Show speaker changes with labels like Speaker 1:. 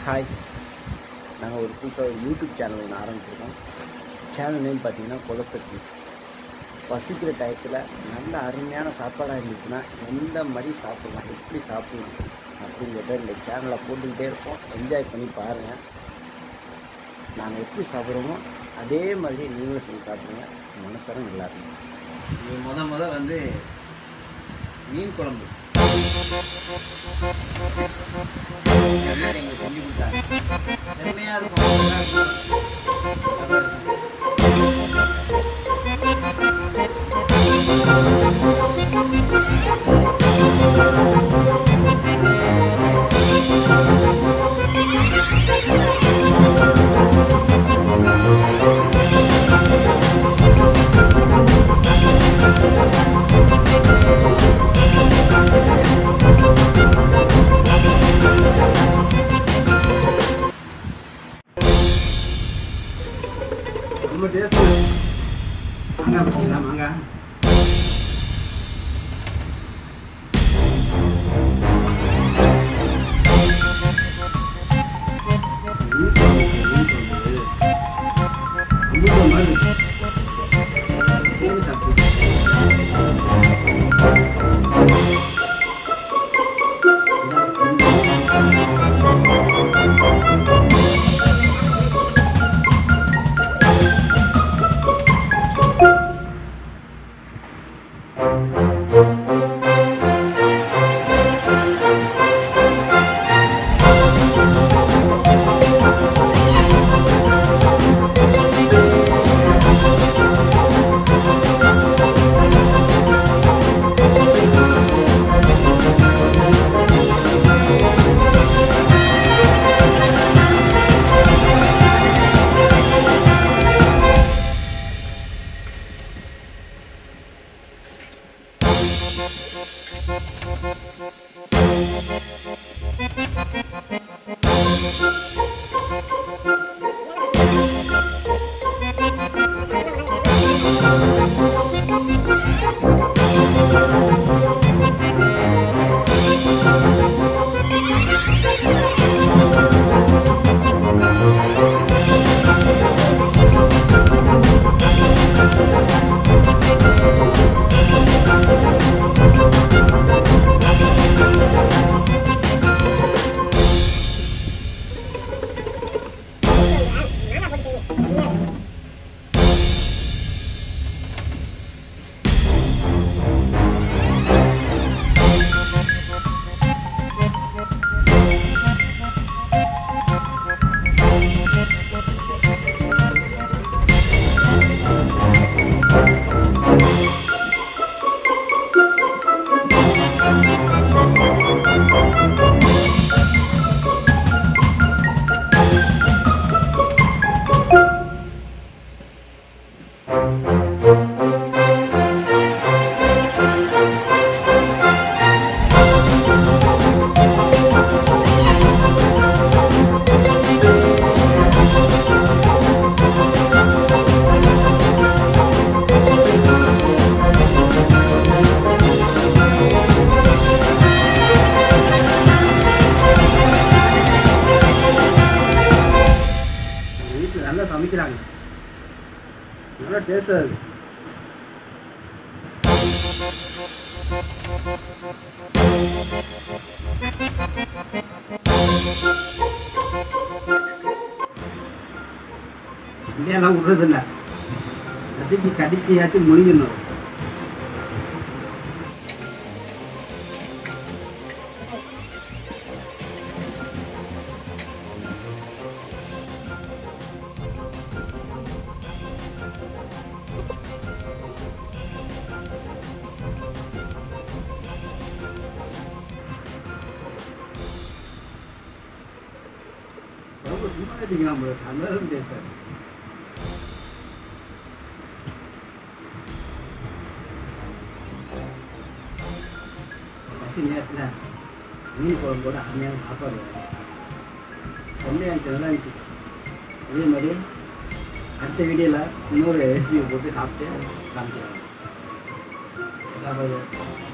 Speaker 1: Hi நாங்கள் ஒரு புதுசாக ஒரு யூடியூப் சேனல் ஒன்று ஆரம்பிச்சிருக்கோம் சேனல் நேம் பார்த்தீங்கன்னா கொலப்பசி பசிக்கிற டயத்தில் நல்ல அருமையான சாப்பாடாக இருந்துச்சுன்னா எந்த மாதிரி சாப்பிடலாம் எப்படி சாப்பிடலாம் அப்படிங்கிறத இந்த சேனலை போட்டுக்கிட்டே இருப்போம் என்ஜாய் பண்ணி பாருங்கள் நாங்கள் எப்படி சாப்பிட்றோமோ அதே மாதிரி நீங்களும் செஞ்சு சாப்பிடுங்க மனசார நல்லா இருக்கும்
Speaker 2: நீ முத முத வந்து மீன் குழம்பு எல்லாரும் எங்களுக்கு செஞ்சு கொடுத்தாங்க செம்மையா இருக்கும் நல்லா இருக்கும்.
Speaker 3: ரொம்ப டேஸ்ட்டு மாங்காய் பார்த்தீங்களா மாங்காய் மீன் குழம்பு, மீன் குழம்பு. அமிர்தம் மாதிரி இருக்கு. தேன் சாப்பிட்டு. வீட்டில் நல்லா சமைக்கிறாங்க நல்லா டேஸ்டாக இருக்கு இல்லையெல்லாம் விடுறதில்ல ரசிக்கு கடிக்கையாச்சும் முழுங்கிடணும் ரொம்ப சும்மா எடுத்துக்கலாம் போல இருக்கு. அந்த அளவுக்கு டேஸ்டாக இருக்கு பசி நேரத்தில் மீன் குழம்போட அருமையான சாப்பாடு வேணும். செம்மையாக இருந்துச்சு நல்லா இருந்துச்சு அதே மாதிரி அடுத்த வீடியோவில் இன்னொரு ரெசிபி போட்டு சாப்பிட்டு காமிக்கிறேன் எல்லா